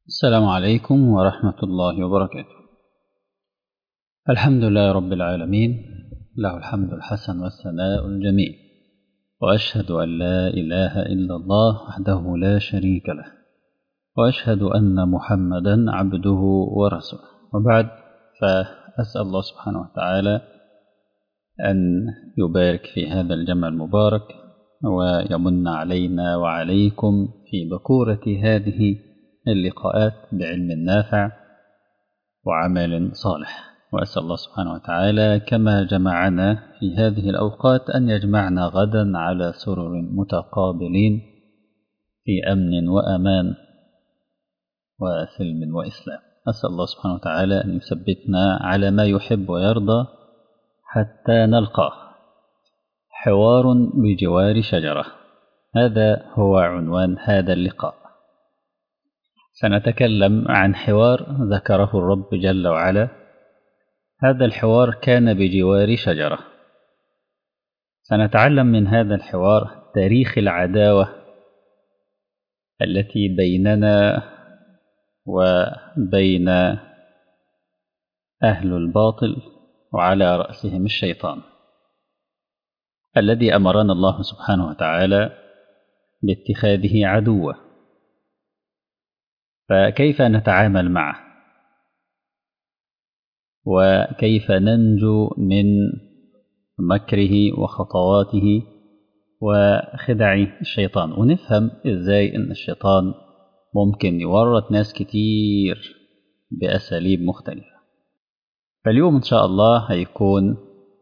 السلام عليكم ورحمة الله وبركاته الحمد لله رب العالمين له الحمد الحسن والثناء الجميل وأشهد أن لا إله إلا الله وحده لا شريك له وأشهد أن محمدا عبده ورسوله وبعد فأسأل الله سبحانه وتعالى أن يبارك في هذا الجمع المبارك ويمن علينا وعليكم في بكورة هذه اللقاءات بعلم نافع وعمل صالح وأسأل الله سبحانه وتعالى كما جمعنا في هذه الأوقات أن يجمعنا غدا على سرر متقابلين في أمن وأمان وسلم وإسلام أسأل الله سبحانه وتعالى أن يثبتنا على ما يحب ويرضى حتى نلقاه حوار بجوار شجرة هذا هو عنوان هذا اللقاء سنتكلم عن حوار ذكره الرب جل وعلا هذا الحوار كان بجوار شجرة سنتعلم من هذا الحوار تاريخ العداوة التي بيننا وبين أهل الباطل وعلى رأسهم الشيطان الذي أمرنا الله سبحانه وتعالى باتخاذه عدوا فكيف نتعامل معه وكيف ننجو من مكره وخطواته وخدع الشيطان ونفهم ازاي ان الشيطان ممكن يورط ناس كتير بأساليب مختلفة فاليوم إن شاء الله هيكون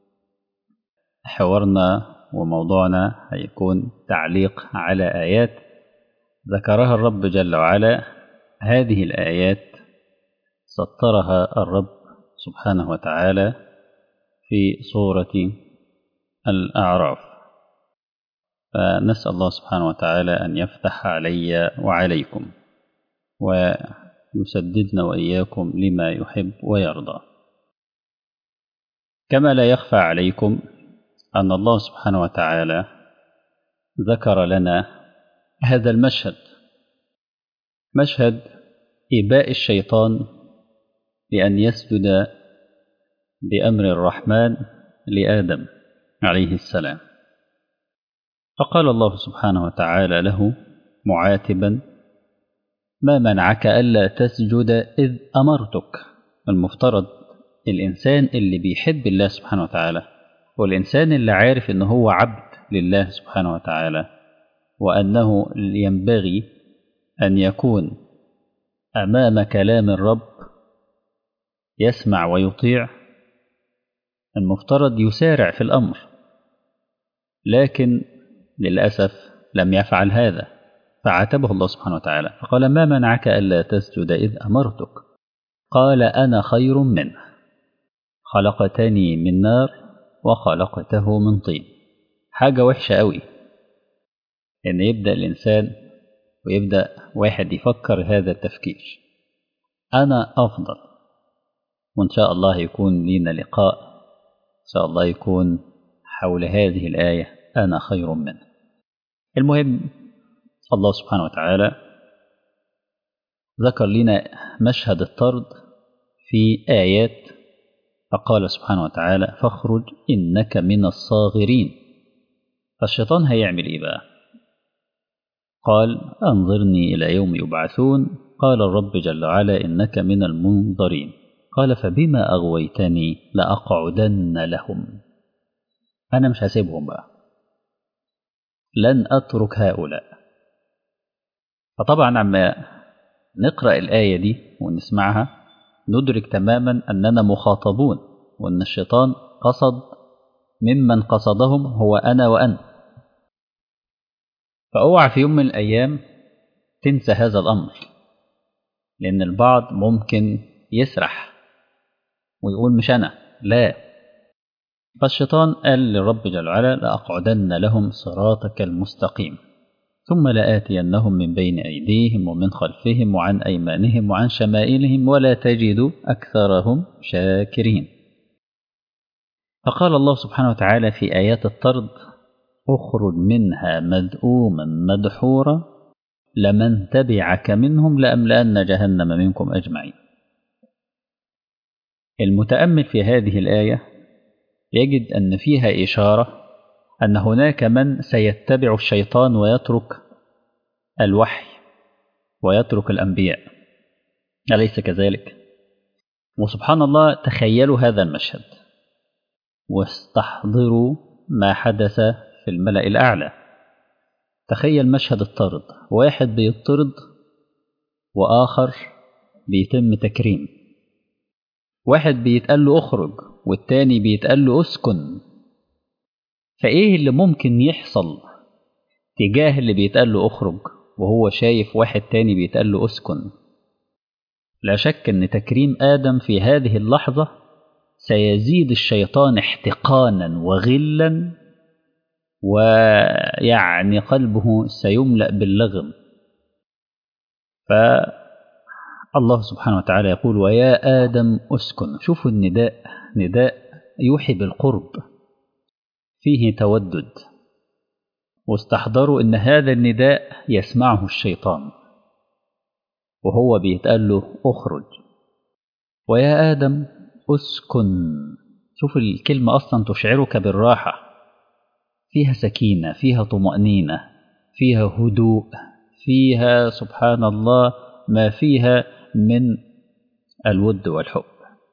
حوارنا وموضوعنا هيكون تعليق على آيات ذكرها الرب جل وعلا هذه الآيات سطرها الرب سبحانه وتعالى في سورة الأعراف فنسأل الله سبحانه وتعالى أن يفتح علي وعليكم ويسددنا وإياكم لما يحب ويرضى كما لا يخفى عليكم أن الله سبحانه وتعالى ذكر لنا هذا المشهد مشهد إباء الشيطان لأن يسجد بأمر الرحمن لآدم عليه السلام فقال الله سبحانه وتعالى له معاتبا ما منعك ألا تسجد إذ أمرتك المفترض الإنسان اللي بيحب الله سبحانه وتعالى والإنسان اللي عارف إن هو عبد لله سبحانه وتعالى وأنه ينبغي أن يكون أمام كلام الرب يسمع ويطيع المفترض يسارع في الأمر لكن للأسف لم يفعل هذا فعاتبه الله سبحانه وتعالى فقال ما منعك ألا تسجد إذ أمرتك قال أنا خير منه خلقتني من نار وخلقته من طين حاجة وحشة قوي إن يبدأ الإنسان ويبدأ واحد يفكر هذا التفكير أنا أفضل وإن شاء الله يكون لنا لقاء إن شاء الله يكون حول هذه الآية أنا خير منه المهم الله سبحانه وتعالى ذكر لنا مشهد الطرد في آيات فقال سبحانه وتعالى فاخرج إنك من الصاغرين فالشيطان هيعمل إيه بقى قال أنظرني إلى يوم يبعثون قال الرب جل وعلا إنك من المنظرين قال فبما أغويتني لأقعدن لهم أنا مش هسيبهم بقى لن أترك هؤلاء فطبعا عما نقرأ الآية دي ونسمعها ندرك تماما أننا مخاطبون وأن الشيطان قصد ممن قصدهم هو أنا وأنت فأوعى في يوم من الأيام تنسى هذا الأمر لأن البعض ممكن يسرح ويقول مش أنا لا فالشيطان قال للرب جل وعلا لأقعدن لهم صراطك المستقيم ثم لآتينهم من بين أيديهم ومن خلفهم وعن أيمانهم وعن شمائلهم ولا تجد أكثرهم شاكرين فقال الله سبحانه وتعالى في آيات الطرد اخرج منها مذءوما مدحورا لمن تبعك منهم لأملأن جهنم منكم أجمعين المتأمل في هذه الآية يجد أن فيها إشارة أن هناك من سيتبع الشيطان ويترك الوحي ويترك الأنبياء أليس كذلك؟ وسبحان الله تخيلوا هذا المشهد واستحضروا ما حدث في الملأ الأعلى تخيل مشهد الطرد واحد بيطرد وآخر بيتم تكريم واحد بيتقال له اخرج والتاني بيتقال له اسكن فايه اللي ممكن يحصل تجاه اللي بيتقال له اخرج وهو شايف واحد تاني بيتقال له اسكن لا شك ان تكريم ادم في هذه اللحظه سيزيد الشيطان احتقانا وغلا ويعني قلبه سيملا باللغم فالله سبحانه وتعالى يقول ويا ادم اسكن شوفوا النداء نداء يوحي بالقرب فيه تودد واستحضروا ان هذا النداء يسمعه الشيطان وهو بيتقال له اخرج ويا ادم اسكن شوف الكلمه اصلا تشعرك بالراحه فيها سكينه فيها طمانينه فيها هدوء فيها سبحان الله ما فيها من الود والحب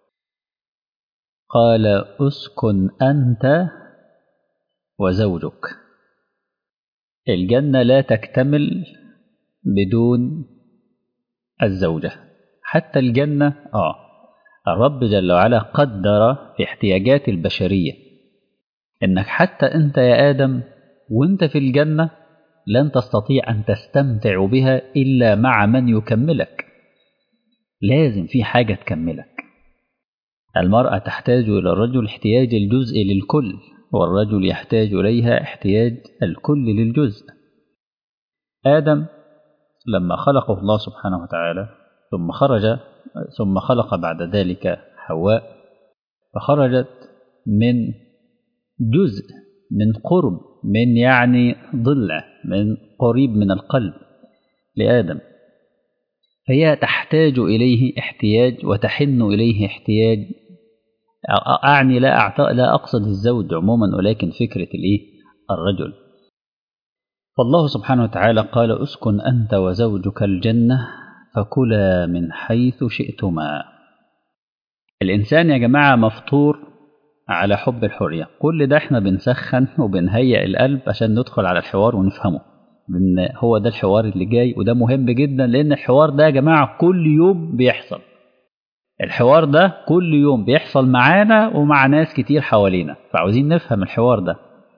قال اسكن انت وزوجك الجنه لا تكتمل بدون الزوجه حتى الجنه اه الرب جل وعلا قدر في احتياجات البشريه انك حتى انت يا ادم وانت في الجنه لن تستطيع ان تستمتع بها الا مع من يكملك لازم في حاجه تكملك المراه تحتاج الى الرجل احتياج الجزء للكل والرجل يحتاج اليها احتياج الكل للجزء ادم لما خلقه الله سبحانه وتعالى ثم خرج ثم خلق بعد ذلك حواء فخرجت من جزء من قرب من يعني ضلع من قريب من القلب لآدم فهي تحتاج إليه احتياج وتحن إليه احتياج أعني لا أعت... لا أقصد الزوج عموما ولكن فكرة الإيه الرجل فالله سبحانه وتعالى قال اسكن أنت وزوجك الجنة فكلا من حيث شئتما الإنسان يا جماعة مفطور على حب الحرية كل ده احنا بنسخن وبنهيئ القلب عشان ندخل على الحوار ونفهمه لأن هو ده الحوار اللي جاي وده مهم جدا لأن الحوار ده يا جماعة كل يوم بيحصل الحوار ده كل يوم بيحصل معانا ومع ناس كتير حوالينا فعاوزين نفهم الحوار ده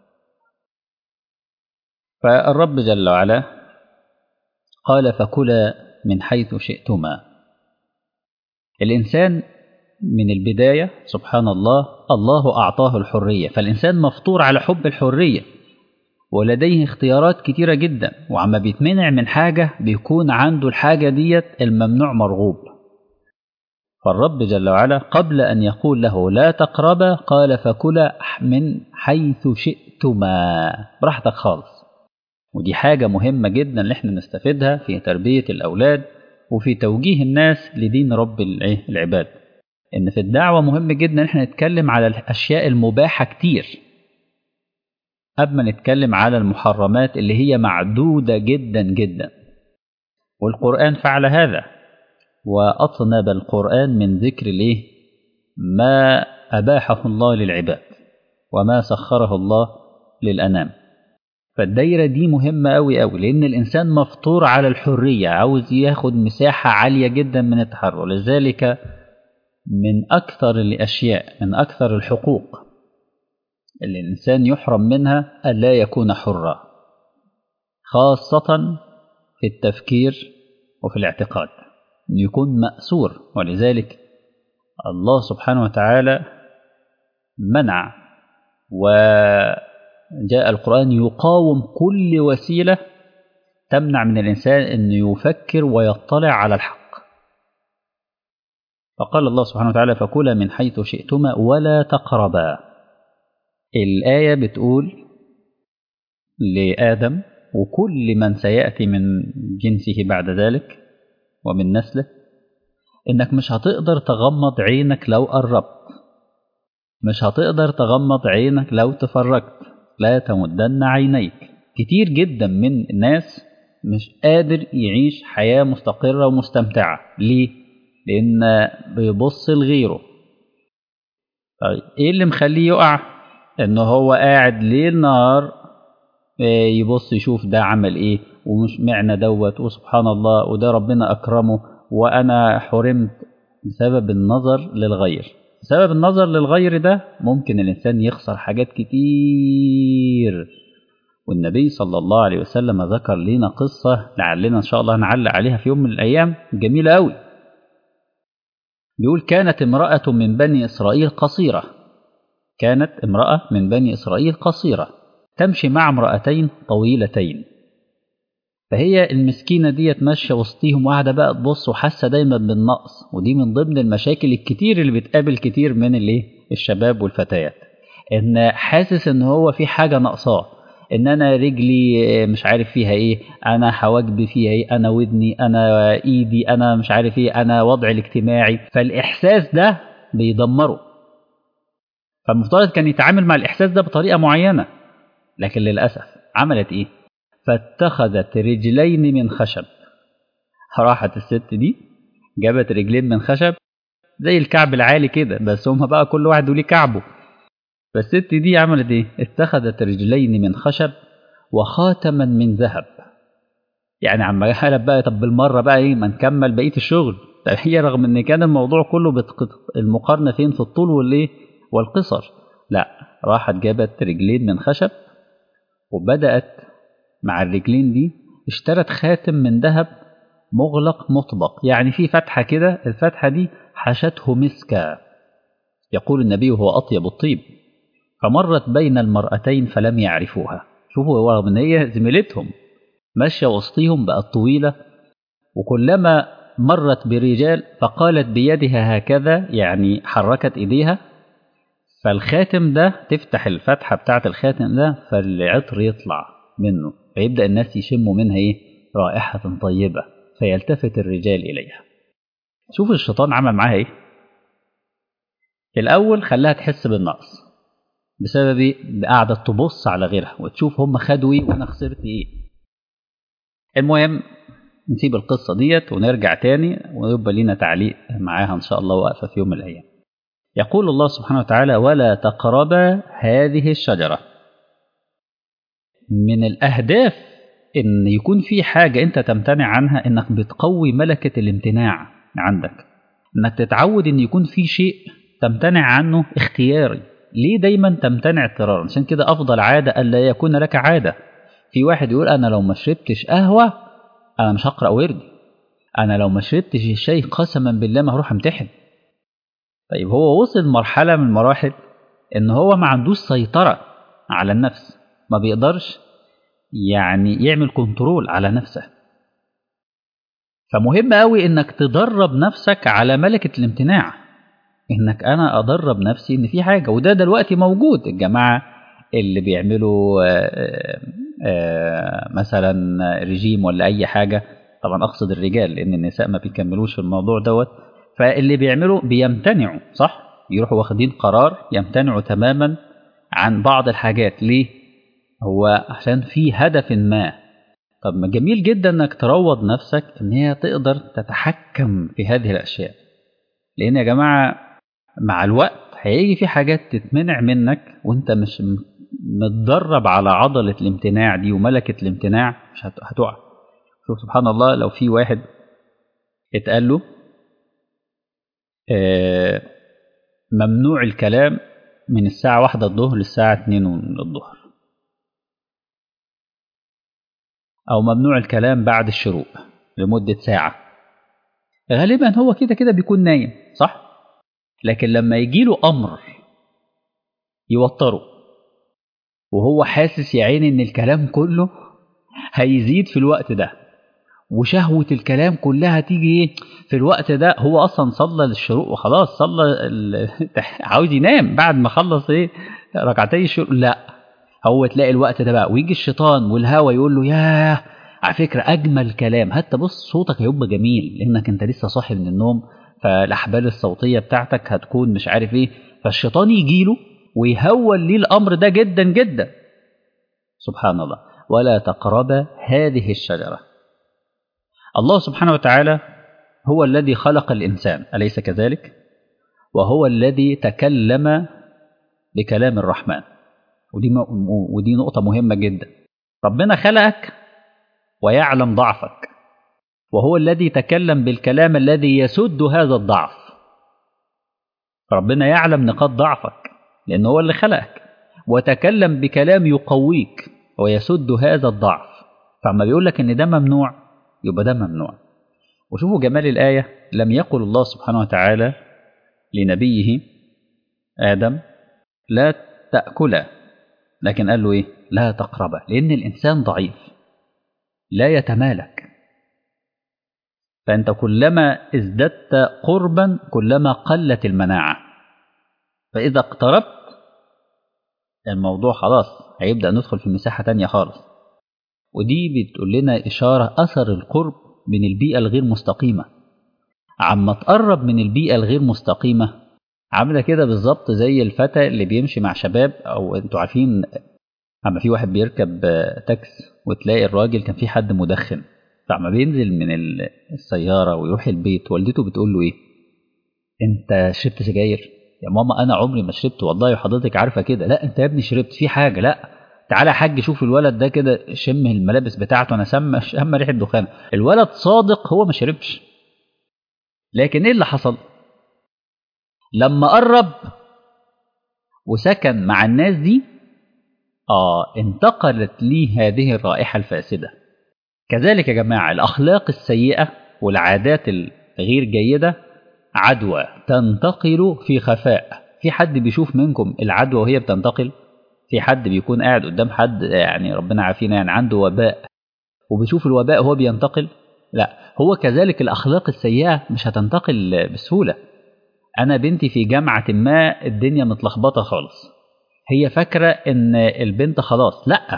فالرب جل وعلا قال فكلا من حيث شئتما الإنسان من البداية سبحان الله الله أعطاه الحرية فالإنسان مفطور على حب الحرية ولديه اختيارات كتيرة جدا وعما بيتمنع من حاجة بيكون عنده الحاجة ديت الممنوع مرغوب فالرب جل وعلا قبل أن يقول له لا تقربا قال فكلا من حيث شئتما براحتك خالص ودي حاجة مهمة جدا اللي احنا نستفيدها في تربية الأولاد وفي توجيه الناس لدين رب العباد ان في الدعوه مهم جدا ان احنا نتكلم على الاشياء المباحه كتير قبل ما نتكلم على المحرمات اللي هي معدوده جدا جدا والقران فعل هذا واطنب القران من ذكر الايه ما اباحه الله للعباد وما سخره الله للانام فالدايرة دي مهمة أوي أوي لأن الإنسان مفطور على الحرية عاوز ياخد مساحة عالية جدا من التحرر لذلك من أكثر الأشياء من أكثر الحقوق اللي الإنسان يحرم منها ألا يكون حرا خاصة في التفكير وفي الاعتقاد أن يكون مأسور ولذلك الله سبحانه وتعالى منع وجاء القرآن يقاوم كل وسيلة تمنع من الإنسان أن يفكر ويطلع على الحق فقال الله سبحانه وتعالى فكلا من حيث شئتما ولا تقربا الآية بتقول لآدم وكل من سيأتي من جنسه بعد ذلك ومن نسله إنك مش هتقدر تغمض عينك لو قربت مش هتقدر تغمض عينك لو تفرجت لا تمدن عينيك كتير جدا من الناس مش قادر يعيش حياة مستقرة ومستمتعة ليه؟ لأن بيبص لغيره طيب إيه اللي مخليه يقع؟ إن هو قاعد ليل نهار يبص يشوف ده عمل إيه ومش معنى دوت وسبحان الله وده ربنا أكرمه وأنا حرمت بسبب النظر للغير بسبب النظر للغير ده ممكن الإنسان يخسر حاجات كتير والنبي صلى الله عليه وسلم ذكر لنا قصة لعلنا إن شاء الله نعلق عليها في يوم من الأيام جميلة أوي بيقول كانت امرأة من بني إسرائيل قصيرة كانت امرأة من بني إسرائيل قصيرة تمشي مع امرأتين طويلتين فهي المسكينة ديت ماشية وسطيهم وقاعدة بقى تبص وحاسة دايما بالنقص ودي من ضمن المشاكل الكتير اللي بتقابل كتير من الايه الشباب والفتيات ان حاسس ان هو في حاجة ناقصاه ان انا رجلي مش عارف فيها ايه انا حواجبي فيها ايه انا ودني انا ايدي انا مش عارف ايه انا وضعي الاجتماعي فالاحساس ده بيدمره فالمفترض كان يتعامل مع الاحساس ده بطريقة معينة لكن للأسف عملت ايه فاتخذت رجلين من خشب راحت الست دي جابت رجلين من خشب زي الكعب العالي كده بس هما بقى كل واحد وليه كعبه فالست دي عملت ايه اتخذت رجلين من خشب وخاتما من ذهب يعني عم قالت بقى طب بالمره بقى ايه ما نكمل بقيه الشغل طب هي رغم ان كان الموضوع كله بتق... المقارنه فين في الطول والايه والقصر لا راحت جابت رجلين من خشب وبدات مع الرجلين دي اشترت خاتم من ذهب مغلق مطبق يعني في فتحة كده الفتحة دي حشته مسكا يقول النبي وهو أطيب الطيب فمرت بين المرأتين فلم يعرفوها شوفوا رغم ان هي زميلتهم ماشية وسطيهم بقت طويلة وكلما مرت برجال فقالت بيدها هكذا يعني حركت ايديها فالخاتم ده تفتح الفتحة بتاعة الخاتم ده فالعطر يطلع منه فيبدأ الناس يشموا منها ايه رائحة طيبة فيلتفت الرجال إليها شوف الشيطان عمل معاها ايه الأول خلاها تحس بالنقص بسبب ايه قاعدة تبص على غيرها وتشوف هم خدوا ايه وانا خسرت ايه المهم نسيب القصة ديت ونرجع تاني ويبقى لنا تعليق معاها إن شاء الله واقفة في يوم من الأيام يقول الله سبحانه وتعالى ولا تقربا هذه الشجرة من الأهداف إن يكون في حاجة أنت تمتنع عنها إنك بتقوي ملكة الامتناع عندك إنك تتعود إن يكون في شيء تمتنع عنه اختياري ليه دايما تمتنع اضطرارا عشان كده أفضل عادة ألا يكون لك عادة في واحد يقول أنا لو ما شربتش قهوة أنا مش هقرأ وردي أنا لو ما شربتش الشاي قسما بالله ما هروح امتحن طيب هو وصل مرحلة من المراحل إن هو ما عندوش سيطرة على النفس ما بيقدرش يعني يعمل كنترول على نفسه فمهم قوي انك تدرب نفسك على ملكة الامتناع انك انا ادرب نفسي ان في حاجة وده دلوقتي موجود الجماعة اللي بيعملوا آآ آآ مثلا رجيم ولا اي حاجة طبعا اقصد الرجال لان النساء ما بيكملوش الموضوع دوت فاللي بيعملوا بيمتنعوا صح يروحوا واخدين قرار يمتنعوا تماما عن بعض الحاجات ليه هو عشان في هدف ما طب ما جميل جدا انك تروض نفسك ان هي تقدر تتحكم في هذه الاشياء لان يا جماعه مع الوقت هيجي في حاجات تتمنع منك وانت مش متدرب على عضله الامتناع دي وملكه الامتناع مش هتقع شوف سبحان الله لو في واحد اتقال له آه ممنوع الكلام من الساعة واحدة الظهر للساعة اتنين الظهر أو ممنوع الكلام بعد الشروق لمدة ساعة غالبا هو كده كده بيكون نايم صح؟ لكن لما يجيله أمر يوتره وهو حاسس يا عيني إن الكلام كله هيزيد في الوقت ده وشهوة الكلام كلها تيجي ايه في الوقت ده هو اصلا صلى للشروق وخلاص صلى عاوز ينام بعد ما خلص ايه ركعتي الشروق لا هو تلاقي الوقت ده بقى ويجي الشيطان والهوى يقول له ياه على فكرة أجمل كلام حتى بص صوتك هيبقى جميل لأنك أنت لسه صاحي من النوم فالأحبال الصوتية بتاعتك هتكون مش عارف إيه فالشيطان يجي له ويهول ليه الأمر ده جدا جدا سبحان الله ولا تقرب هذه الشجرة الله سبحانه وتعالى هو الذي خلق الإنسان أليس كذلك؟ وهو الذي تكلم بكلام الرحمن ودي, ودي نقطة مهمة جدا ربنا خلقك ويعلم ضعفك وهو الذي تكلم بالكلام الذي يسد هذا الضعف ربنا يعلم نقاط ضعفك لأنه هو اللي خلقك وتكلم بكلام يقويك ويسد هذا الضعف فعما بيقول لك ان ده ممنوع يبقى ده ممنوع وشوفوا جمال الآية لم يقل الله سبحانه وتعالى لنبيه آدم لا تأكلا لكن قال له إيه لا تقربا لأن الإنسان ضعيف لا يتمالك فأنت كلما ازددت قربا كلما قلت المناعة فإذا اقتربت الموضوع خلاص هيبدأ ندخل في مساحة تانية خالص ودي بتقول لنا إشارة أثر القرب من البيئة الغير مستقيمة عما تقرب من البيئة الغير مستقيمة عاملة كده بالظبط زي الفتى اللي بيمشي مع شباب أو أنتوا عارفين أما في واحد بيركب تاكس وتلاقي الراجل كان في حد مدخن فعما بينزل من السيارة ويروح البيت والدته بتقول له إيه أنت شربت سجاير يا ماما أنا عمري ما شربت والله وحضرتك عارفة كده لا أنت يا ابني شربت في حاجة لا تعالى يا حاج شوف الولد ده كده شم الملابس بتاعته انا سم شم ريحه دخان الولد صادق هو ما شربش لكن ايه اللي حصل لما قرب وسكن مع الناس دي اه انتقلت ليه هذه الرائحه الفاسده كذلك يا جماعه الاخلاق السيئه والعادات الغير جيده عدوى تنتقل في خفاء في حد بيشوف منكم العدوى وهي بتنتقل في حد بيكون قاعد قدام حد يعني ربنا عافينا يعني عنده وباء وبيشوف الوباء هو بينتقل لا هو كذلك الأخلاق السيئة مش هتنتقل بسهولة أنا بنتي في جامعة ما الدنيا متلخبطة خالص هي فاكرة إن البنت خلاص لا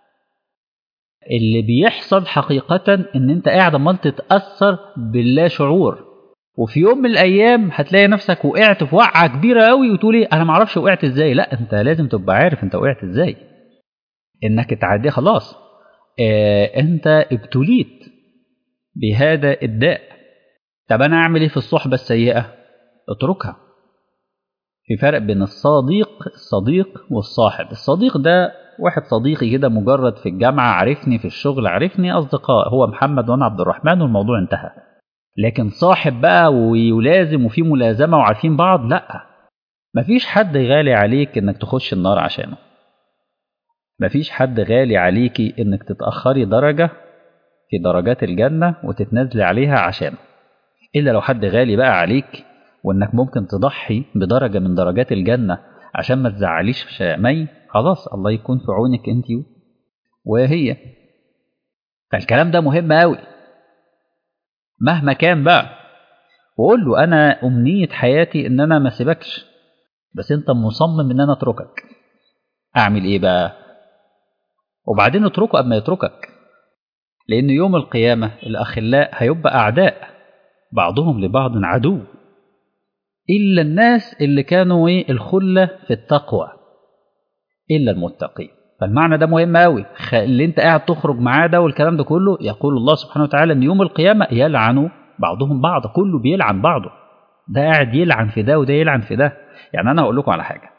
اللي بيحصل حقيقة إن أنت قاعد عمال تتأثر باللا شعور وفي يوم من الايام هتلاقي نفسك وقعت في وقعه كبيره قوي وتقول ايه انا ما اعرفش وقعت ازاي لا انت لازم تبقى عارف انت وقعت ازاي انك تعدي خلاص اه انت ابتليت بهذا الداء طب انا اعمل ايه في الصحبه السيئه اتركها في فرق بين الصديق الصديق والصاحب الصديق ده واحد صديقي كده مجرد في الجامعه عرفني في الشغل عرفني اصدقاء هو محمد وانا عبد الرحمن والموضوع انتهى لكن صاحب بقى ويلازم وفي ملازمة وعارفين بعض لا مفيش حد غالي عليك انك تخش النار عشانه مفيش حد غالي عليكي انك تتأخري درجة في درجات الجنة وتتنازلي عليها عشانه إلا لو حد غالي بقى عليك وانك ممكن تضحي بدرجة من درجات الجنة عشان ما تزعليش مي خلاص الله يكون في عونك انت وهي فالكلام ده مهم قوي مهما كان بقى وقول له انا امنيه حياتي ان انا ما اسيبكش بس انت مصمم ان انا اتركك اعمل ايه بقى وبعدين اتركه اما يتركك لان يوم القيامه الاخلاء هيبقى اعداء بعضهم لبعض عدو الا الناس اللي كانوا ايه الخله في التقوى الا المتقين فالمعنى ده مهم قوي اللي انت قاعد تخرج معاه ده والكلام ده كله يقول الله سبحانه وتعالى ان يوم القيامه يلعن بعضهم بعض كله بيلعن بعضه ده قاعد يلعن في ده وده يلعن في ده يعني انا هقول لكم على حاجه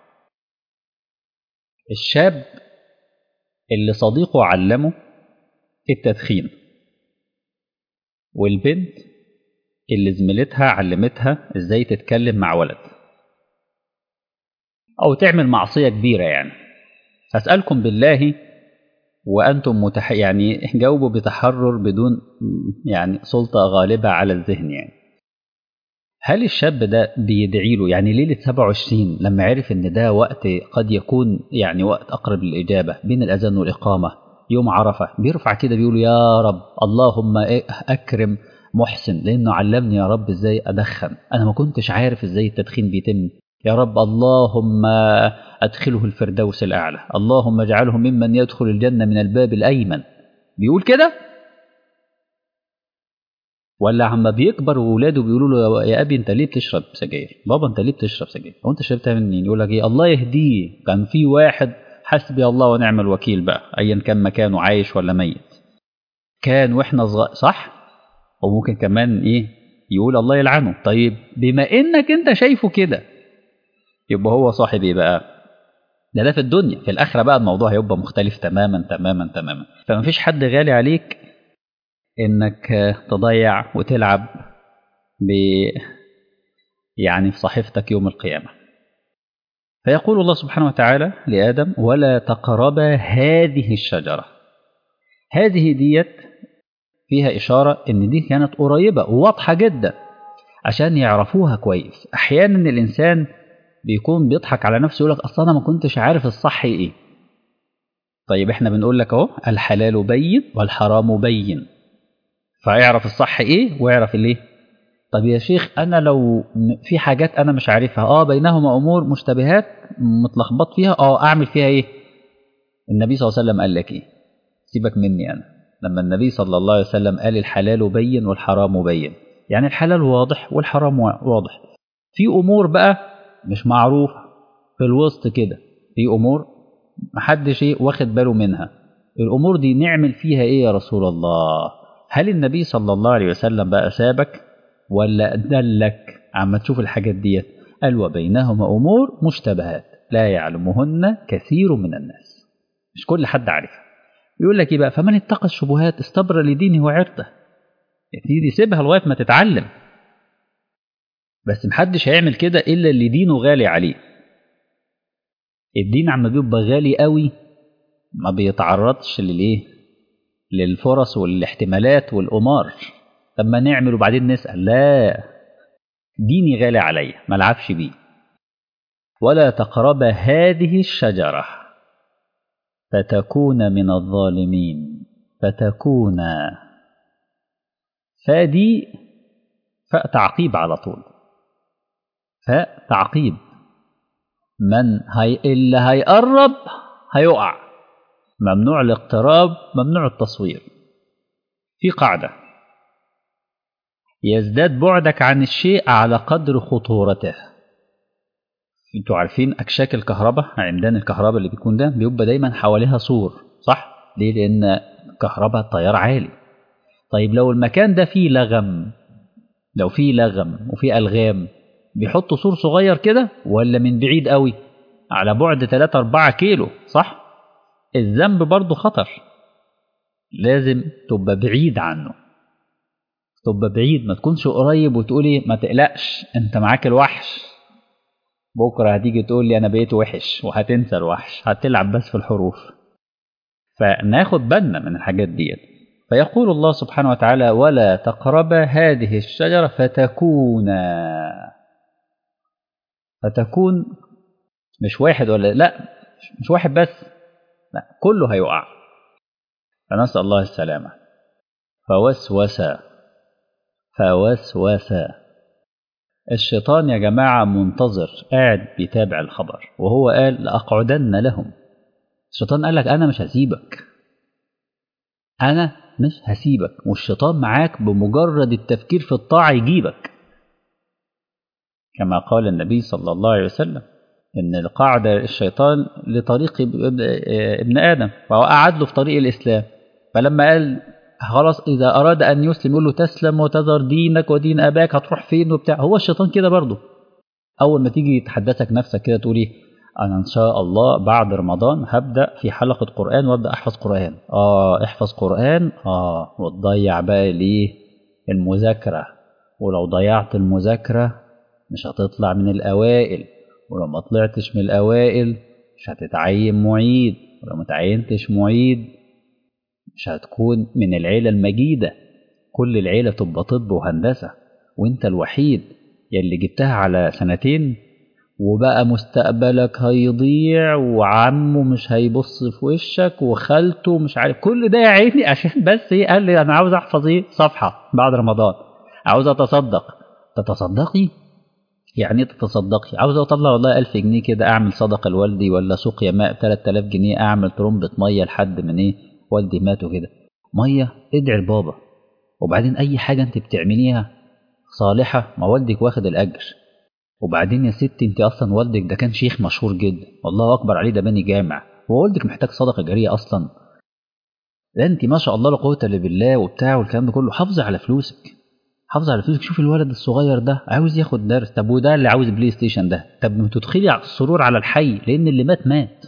الشاب اللي صديقه علمه التدخين والبنت اللي زميلتها علمتها ازاي تتكلم مع ولد او تعمل معصيه كبيره يعني أسألكم بالله وأنتم متح... يعني جاوبوا بتحرر بدون يعني سلطة غالبة على الذهن يعني هل الشاب ده بيدعي له يعني ليلة 27 لما عرف إن ده وقت قد يكون يعني وقت أقرب للإجابة بين الأذان والإقامة يوم عرفة بيرفع كده بيقول يا رب اللهم أكرم محسن لأنه علمني يا رب إزاي أدخن أنا ما كنتش عارف إزاي التدخين بيتم يا رب اللهم أدخله الفردوس الأعلى اللهم اجعله ممن يدخل الجنة من الباب الأيمن بيقول كده ولا عما بيكبر وولاده بيقولوا له يا ابي انت ليه بتشرب سجاير بابا انت ليه بتشرب سجاير هو انت شربتها منين يقول لك ايه الله يهديه كان في واحد حسبي الله ونعم الوكيل بقى ايا كان مكانه عايش ولا ميت كان واحنا صغار صح وممكن كمان ايه يقول الله يلعنه طيب بما انك انت شايفه كده يبقى هو صاحب ايه بقى ده ده في الدنيا في الاخره بقى الموضوع هيبقى مختلف تماما تماما تماما فما فيش حد غالي عليك انك تضيع وتلعب ب يعني في صحيفتك يوم القيامه فيقول الله سبحانه وتعالى لادم ولا تقربا هذه الشجره هذه ديت فيها اشاره ان دي كانت قريبه وواضحه جدا عشان يعرفوها كويس احيانا الانسان بيكون بيضحك على نفسه يقول لك اصل انا ما كنتش عارف الصح ايه طيب احنا بنقول لك اهو الحلال بين والحرام بين فيعرف الصح ايه ويعرف الايه طب يا شيخ انا لو في حاجات انا مش عارفها اه بينهما امور مشتبهات متلخبط فيها اه اعمل فيها ايه النبي صلى الله عليه وسلم قال لك ايه سيبك مني انا لما النبي صلى الله عليه وسلم قال الحلال بين والحرام بين يعني الحلال واضح والحرام واضح في امور بقى مش معروفه في الوسط كده في امور محدش ايه واخد باله منها الامور دي نعمل فيها ايه يا رسول الله هل النبي صلى الله عليه وسلم بقى سابك ولا دلك عما تشوف الحاجات ديت قال وبينهما امور مشتبهات لا يعلمهن كثير من الناس مش كل حد عارفها يقول لك ايه بقى فمن اتقى الشبهات استبر لدينه وعرضه دي سيبها لغايه ما تتعلم بس محدش هيعمل كده الا اللي دينه غالي عليه الدين عما بيبقى غالي قوي ما بيتعرضش للايه للفرص والاحتمالات والقمار لما نعمل وبعدين نسال لا ديني غالي عليا ما العبش بيه ولا تقرب هذه الشجره فتكون من الظالمين فتكون فدي فتعقيب على طول فتعقيب من هي اللي هيقرب هيقع ممنوع الاقتراب ممنوع التصوير في قاعدة يزداد بعدك عن الشيء على قدر خطورته انتوا عارفين اكشاك الكهرباء عمدان الكهرباء اللي بيكون ده بيبقى دايما حواليها سور صح ليه لان كهرباء التيار عالي طيب لو المكان ده فيه لغم لو فيه لغم وفيه الغام بيحطوا سور صغير كده ولا من بعيد قوي على بعد 3 4 كيلو صح الذنب برضه خطر لازم تبقى بعيد عنه تبقى بعيد ما تكونش قريب وتقولي ما تقلقش انت معاك الوحش بكره هتيجي تقول لي انا بقيت وحش وهتنسى الوحش هتلعب بس في الحروف فناخد بالنا من الحاجات ديت فيقول الله سبحانه وتعالى ولا تقرب هذه الشجرة فتكونا فتكون مش واحد ولا لا مش واحد بس لا كله هيقع فنسأل الله السلامة فوسوس فوسوس الشيطان يا جماعة منتظر قاعد بيتابع الخبر وهو قال لأقعدن لهم الشيطان قال لك أنا مش هسيبك أنا مش هسيبك والشيطان معاك بمجرد التفكير في الطاعة يجيبك كما قال النبي صلى الله عليه وسلم إن القاعدة الشيطان لطريق ابن آدم فهو قعد له في طريق الإسلام فلما قال خلاص إذا أراد أن يسلم يقول له تسلم وتذر دينك ودين أباك هتروح فين وبتاع هو الشيطان كده برضه أول ما تيجي تحدثك نفسك كده تقول إيه أنا إن شاء الله بعد رمضان هبدأ في حلقة قرآن وأبدأ أحفظ قرآن آه احفظ قرآن آه وتضيع بقى ليه المذاكرة ولو ضيعت المذاكرة مش هتطلع من الأوائل ولو ما طلعتش من الأوائل مش هتتعين معيد ولو ما تعينتش معيد مش هتكون من العيلة المجيدة كل العيلة تبقى طب وهندسة وانت الوحيد يلي جبتها على سنتين وبقى مستقبلك هيضيع وعمه مش هيبص في وشك وخالته مش عارف كل ده يا عيني عشان بس ايه قال لي انا عاوز احفظ ايه صفحه بعد رمضان عاوز اتصدق تتصدقي يعني تتصدقي عاوز اطلع والله 1000 جنيه كده اعمل صدقه لوالدي ولا سقيا ماء 3000 جنيه اعمل ترمبه ميه لحد من ايه والدي مات وكده ميه ادعي لبابا وبعدين اي حاجه انت بتعمليها صالحه ما والدك واخد الاجر وبعدين يا ستي انت اصلا والدك ده كان شيخ مشهور جدا والله اكبر عليه ده بني جامع هو والدك محتاج صدقه جاريه اصلا ده انت ما شاء الله لا قوه الا بالله وبتاع والكلام ده كله حافظي على فلوسك حافظي على فلوسك شوف الولد الصغير ده عاوز ياخد درس طب وده اللي عاوز بلاي ستيشن ده طب ما تدخلي على السرور على الحي لان اللي مات مات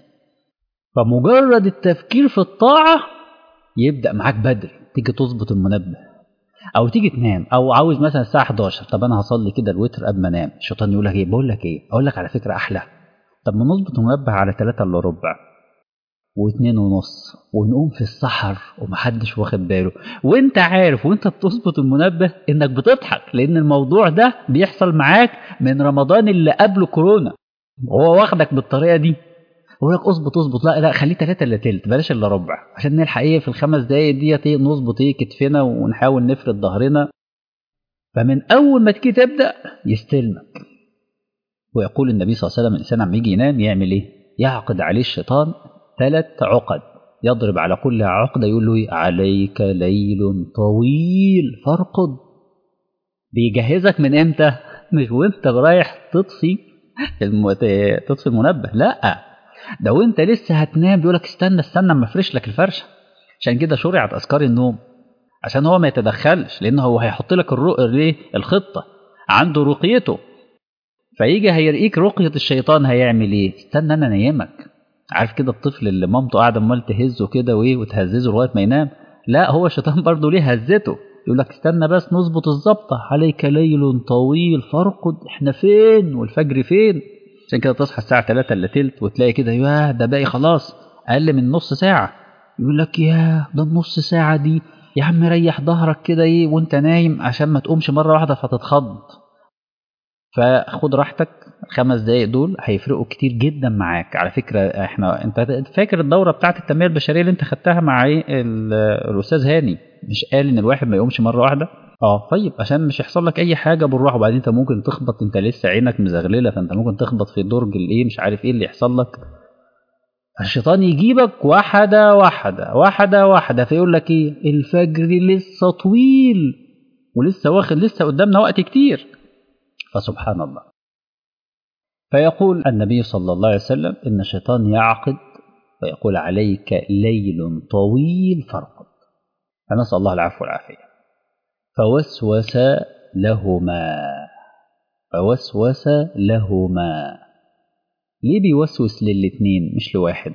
فمجرد التفكير في الطاعه يبدا معاك بدري تيجي تظبط المنبه او تيجي تنام او عاوز مثلا الساعه 11 طب انا هصلي كده الوتر قبل ما انام الشيطان يقول لك ايه بقول لك ايه اقول لك على فكره احلى طب ما نظبط المنبه على 3 الا ربع واتنين ونص ونقوم في السحر ومحدش واخد باله وانت عارف وانت بتظبط المنبه انك بتضحك لان الموضوع ده بيحصل معاك من رمضان اللي قبله كورونا وهو واخدك بالطريقه دي يقول لك اظبط اظبط لا لا خليه تلاتة الا تلت بلاش الا ربع عشان نلحق ايه في الخمس دقايق ديت ايه نظبط ايه كتفنا ونحاول نفرد ظهرنا فمن اول ما تيجي تبدا يستلمك ويقول النبي صلى الله عليه وسلم الانسان عم يجي ينام يعمل ايه؟ يعقد عليه الشيطان ثلاث عقد يضرب على كل عقده يقول له إيه؟ عليك ليل طويل فارقد بيجهزك من امتى؟ مش وانت رايح تطفي الم... تطفي المنبه لا ده وانت لسه هتنام بيقول لك استنى استنى اما افرش لك الفرشه عشان كده شرعت اذكار النوم عشان هو ما يتدخلش لان هو هيحط لك الرؤ... ليه الخطه عنده رقيته فيجي هيرقيك رقيه الشيطان هيعمل ايه استنى انا نايمك عارف كده الطفل اللي مامته قاعده امال تهزه كده وايه وتهززه لغايه ما ينام لا هو الشيطان برضه ليه هزته يقول لك استنى بس نظبط الظبطه عليك ليل طويل فارقد احنا فين والفجر فين عشان كده تصحى الساعه 3 الا تلت وتلاقي كده ياه ده باقي خلاص اقل من نص ساعه يقول لك ياه ده النص ساعه دي يا عم ريح ظهرك كده ايه وانت نايم عشان ما تقومش مره واحده فتتخض فخد راحتك الخمس دقايق دول هيفرقوا كتير جدا معاك على فكره احنا انت فاكر الدوره بتاعت التنميه البشريه اللي انت خدتها مع ايه الاستاذ هاني مش قال ان الواحد ما يقومش مره واحده اه طيب عشان مش يحصل لك اي حاجه بالراحه وبعدين انت ممكن تخبط انت لسه عينك مزغلله فانت ممكن تخبط في درج الايه مش عارف ايه اللي يحصل لك الشيطان يجيبك واحده واحده واحده واحده فيقول لك ايه الفجر لسه طويل ولسه واخد لسه قدامنا وقت كتير فسبحان الله فيقول النبي صلى الله عليه وسلم إن الشيطان يعقد ويقول عليك ليل طويل فارقد فنسأل الله العفو والعافية فوسوس لهما فوسوس لهما ليه بيوسوس للاتنين مش لواحد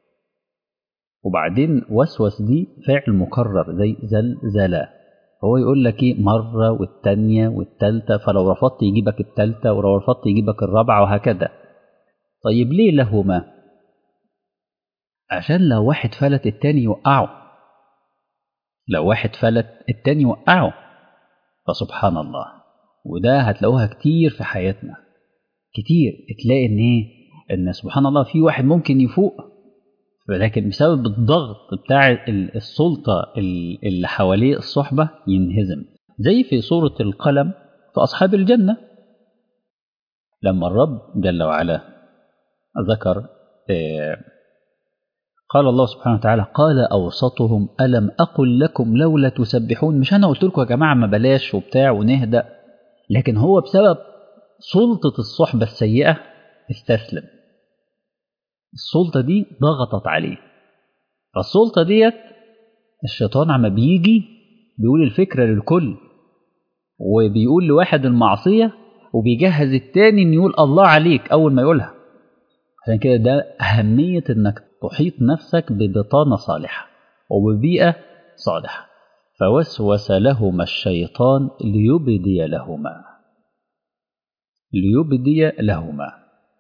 وبعدين وسوس دي فعل مكرر زي زلزلة هو يقول لك ايه مرة والتانية والتالتة فلو رفضت يجيبك التالتة ولو رفضت يجيبك الرابعة وهكذا طيب ليه لهما عشان لو واحد فلت التاني يوقعه لو واحد فلت التاني يوقعه فسبحان الله وده هتلاقوها كتير في حياتنا كتير تلاقي ان ايه ان سبحان الله في واحد ممكن يفوق ولكن بسبب الضغط بتاع السلطة اللي حواليه الصحبة ينهزم زي في سورة القلم في أصحاب الجنة لما الرب جل وعلا ذكر قال الله سبحانه وتعالى قال أوسطهم ألم أقل لكم لولا تسبحون مش أنا قلت لكم يا جماعة ما بلاش وبتاع ونهدأ لكن هو بسبب سلطة الصحبة السيئة استسلم السلطة دي ضغطت عليه فالسلطة ديت الشيطان عما بيجي بيقول الفكرة للكل وبيقول لواحد المعصية وبيجهز التاني ان يقول الله عليك اول ما يقولها عشان كده ده أهمية انك تحيط نفسك ببطانة صالحة وببيئة صالحة فوسوس لهما الشيطان ليبدي لهما ليبدي لهما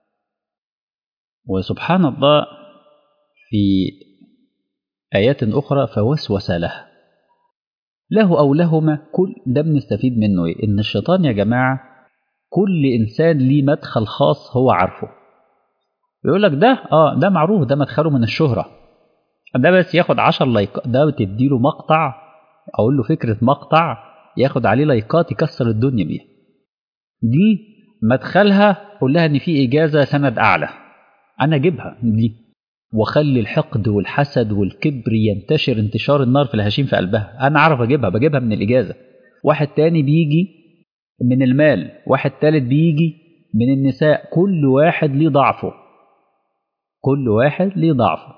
وسبحان الله في آيات أخرى فوسوس له له أو لهما كل ده بنستفيد منه إيه؟ إن الشيطان يا جماعة كل إنسان ليه مدخل خاص هو عارفه يقول لك ده اه ده معروف ده مدخله من الشهرة ده بس ياخد عشر لايكات ده تديله مقطع أقول له فكرة مقطع ياخد عليه لايكات يكسر الدنيا بيها دي مدخلها قول لها ان في اجازه سند اعلى انا اجيبها دي واخلي الحقد والحسد والكبر ينتشر انتشار النار في الهشيم في قلبها انا اعرف اجيبها بجيبها من الاجازه واحد تاني بيجي من المال واحد تالت بيجي من النساء كل واحد ليه ضعفه كل واحد ليه ضعفه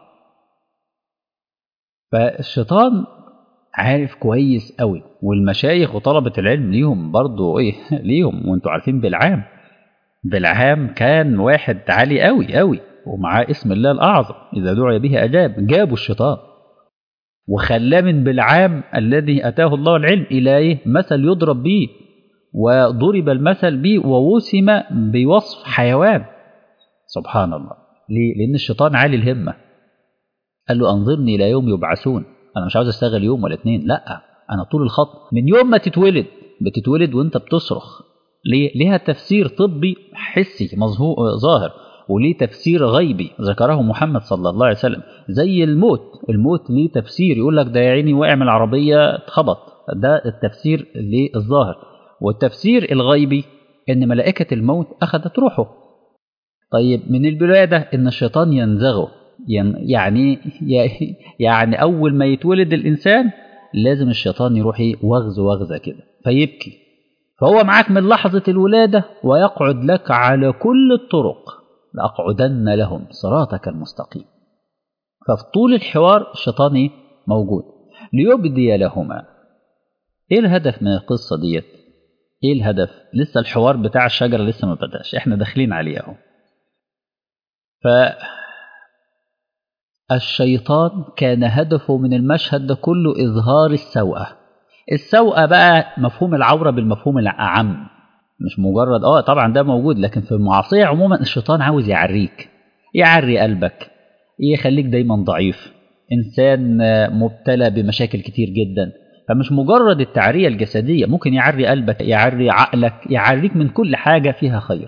فالشيطان عارف كويس قوي والمشايخ وطلبة العلم ليهم برضو ايه ليهم وانتوا عارفين بالعام بالعام كان واحد عالي قوي قوي ومعاه اسم الله الأعظم إذا دعي به أجاب جابوا الشيطان وخلاه من بالعام الذي أتاه الله العلم إلى إيه مثل يضرب به وضرب المثل به ووسم بوصف حيوان سبحان الله ليه؟ لأن الشيطان عالي الهمة قال له أنظرني إلى يوم يبعثون أنا مش عاوز أشتغل يوم ولا اتنين لأ أنا طول الخط من يوم ما تتولد بتتولد وأنت بتصرخ ليه؟ ليها تفسير طبي حسي مظهور ظاهر وليه تفسير غيبي ذكره محمد صلى الله عليه وسلم زي الموت الموت ليه تفسير يقول لك ده يا عيني وقع من العربية اتخبط ده التفسير للظاهر والتفسير الغيبي ان ملائكة الموت اخذت روحه طيب من الولادة ان الشيطان ينزغه يعني يعني اول ما يتولد الانسان لازم الشيطان يروح وغز وغزة كده فيبكي فهو معاك من لحظة الولادة ويقعد لك على كل الطرق لأقعدن لهم صراطك المستقيم ففي طول الحوار الشيطان موجود ليبدي لهما ايه الهدف من القصة ديت ايه الهدف لسه الحوار بتاع الشجرة لسه ما بدأش احنا داخلين عليه اهو ف الشيطان كان هدفه من المشهد ده كله إظهار السوءة السوءة بقى مفهوم العورة بالمفهوم الأعم مش مجرد اه طبعا ده موجود لكن في المعصية عموما الشيطان عاوز يعريك يعري قلبك يخليك دايما ضعيف إنسان مبتلى بمشاكل كتير جدا فمش مجرد التعرية الجسدية ممكن يعري قلبك يعري عقلك يعريك من كل حاجة فيها خير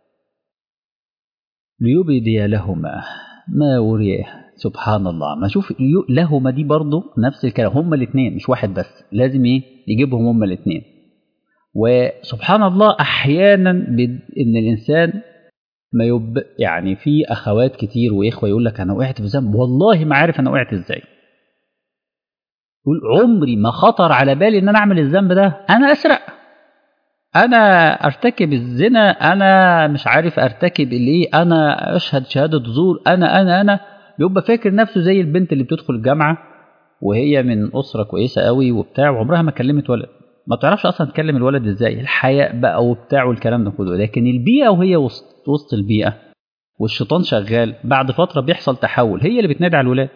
ليبدي لهما ما وريه سبحان الله ما شوف لهما دي برضه نفس الكلام هما الاثنين مش واحد بس لازم ايه يجيبهم هما الاثنين وسبحان الله احيانا ان الانسان ما يب يعني في اخوات كتير واخوه يقول لك انا وقعت في ذنب والله ما عارف انا وقعت ازاي يقول عمري ما خطر على بالي ان انا اعمل الذنب ده انا اسرق انا ارتكب الزنا انا مش عارف ارتكب الايه انا اشهد شهاده زور انا انا انا يبقى فاكر نفسه زي البنت اللي بتدخل الجامعه وهي من اسره كويسه قوي وبتاع وعمرها ما كلمت ولد ما تعرفش اصلا تكلم الولد ازاي الحياء بقى وبتاع والكلام ده كله لكن البيئه وهي وسط وسط البيئه والشيطان شغال بعد فتره بيحصل تحول هي اللي بتنادي على الولاد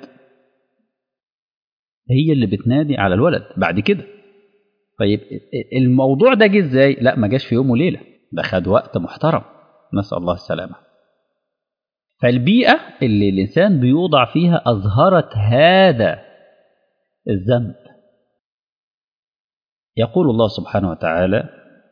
هي اللي بتنادي على الولد بعد كده طيب الموضوع ده جه ازاي لا ما جاش في يوم وليله ده خد وقت محترم نسال الله السلامه فالبيئه اللي الانسان بيوضع فيها اظهرت هذا الذنب يقول الله سبحانه وتعالى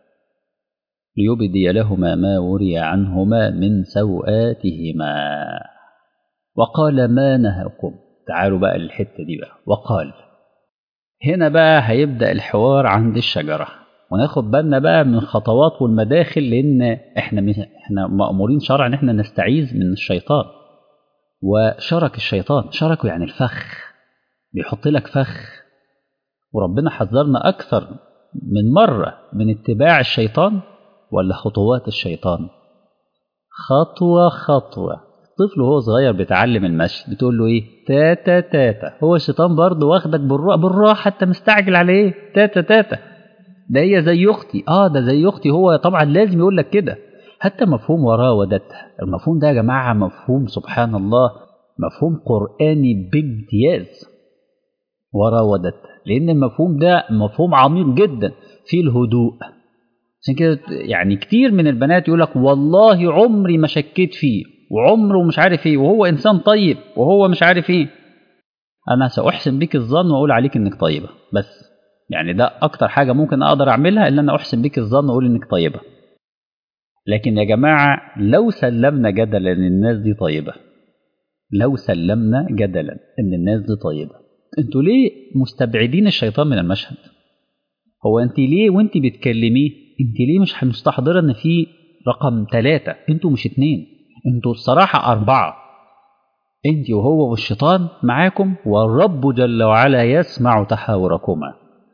ليبدي لهما ما وري عنهما من سوآتهما وقال ما نهاكم تعالوا بقى للحتة دي بقى وقال هنا بقى هيبدأ الحوار عند الشجرة وناخد بالنا بقى من الخطوات والمداخل لأن احنا احنا مأمورين شرعا ان احنا نستعيذ من الشيطان وشرك الشيطان شركه يعني الفخ بيحط لك فخ وربنا حذرنا أكثر من مرة من اتباع الشيطان ولا خطوات الشيطان خطوة خطوة الطفل وهو صغير بيتعلم المشي بتقول له ايه تاتا تاتا هو الشيطان برضه واخدك بالراحة بالراحة انت مستعجل على ايه تاتا تاتا ده هي زي اختي اه ده زي اختي هو طبعا لازم يقول لك كده حتى مفهوم وراودتها المفهوم ده يا جماعة مفهوم سبحان الله مفهوم قرآني بامتياز وراودتها لأن المفهوم ده مفهوم عميق جدا في الهدوء عشان كده يعني كتير من البنات يقول لك والله عمري ما شكيت فيه وعمره مش عارف ايه وهو انسان طيب وهو مش عارف ايه انا ساحسن بك الظن واقول عليك انك طيبه بس يعني ده اكتر حاجه ممكن اقدر اعملها ان انا احسن بك الظن واقول انك طيبه لكن يا جماعه لو سلمنا جدلا ان الناس دي طيبه لو سلمنا جدلا ان الناس دي طيبه انتوا ليه مستبعدين الشيطان من المشهد هو انت ليه وانت بتكلميه انت ليه مش مستحضره ان في رقم ثلاثة انتوا مش اتنين انتوا الصراحة أربعة انت وهو والشيطان معاكم والرب جل وعلا يسمع تحاوركما